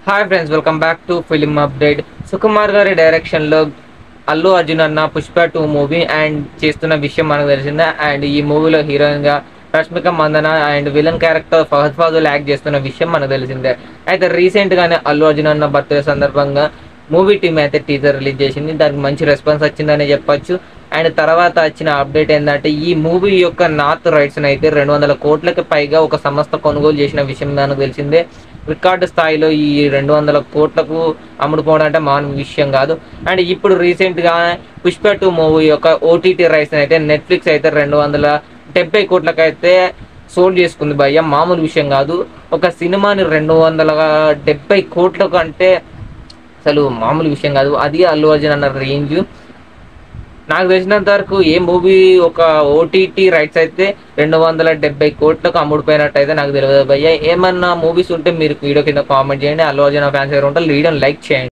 hi friends welcome back to film update Sukumar గారి direction లో అల్లు అర్జున్ అన్న పుష్ప టూ మూవీ అండ్ చేస్తున్న విషయం మనకు తెలిసిందే అండ్ ఈ మూవీలో హీరోయిన్ గా Rashmika Mandanna and villain character Fahadh Faasil act చేస్తున్న విషయం మనకు తెలిసిందే అయితే రీసెంట్ గానే అల్లు అర్జున్ అన్న బర్త్డే సందర్భంగా మూవీ టీమ్ అయితే టీజర్ రిలీజ్ చేసింది దానికి మంచి రెస్పాన్స్ వచ్చిందని చెప్పొచ్చు అండ్ తర్వాత వచ్చిన అప్డేట్ ఏంటంటే ఈ మూవీ యొక్క నార్త్ రైట్స్ అయితే రెండు వందల కోట్లకి పైగా ఒక సంస్థ కొనుగోలు చేసిన విషయం మనకు తెలిసిందే రికార్డు స్థాయిలో ఈ రెండు వందల కోట్లకు అమ్ముడుపోవడం అంటే మామూలు విషయం కాదు అండ్ ఇప్పుడు రీసెంట్గా పుష్ప టూ మూవీ యొక్క ఓటీటీ రైట్స్ అయితే నెట్ఫ్లిక్స్ అయితే రెండు వందల డెబ్బై కోట్లకైతే సోల్డ్ చేసుకుంది భయ్య మామూలు విషయం కాదు ఒక సినిమాని రెండు వందల డెబ్బై కోట్లకు అంటే అసలు మామూలు విషయం కాదు అది అల్లు అర్జున్ అన్న రేంజ్ నాకు తెలిసినంత వరకు ఏ మూవీ ఒక ఓటీటీ రైట్స్ అయితే రెండు వందల డెబ్బై కోట్లకు అమ్ముడిపోయినట్టు అయితే నాకు తెలియదు భయ్య ఏమన్నా మూవీస్ ఉంటే మీరు వీడియో కింద కామెంట్ చేయండి అల్లు అర్జున్ ఫ్యాన్స్ ఎవరు ఉంటే వీడియోని లైక్ చేయండి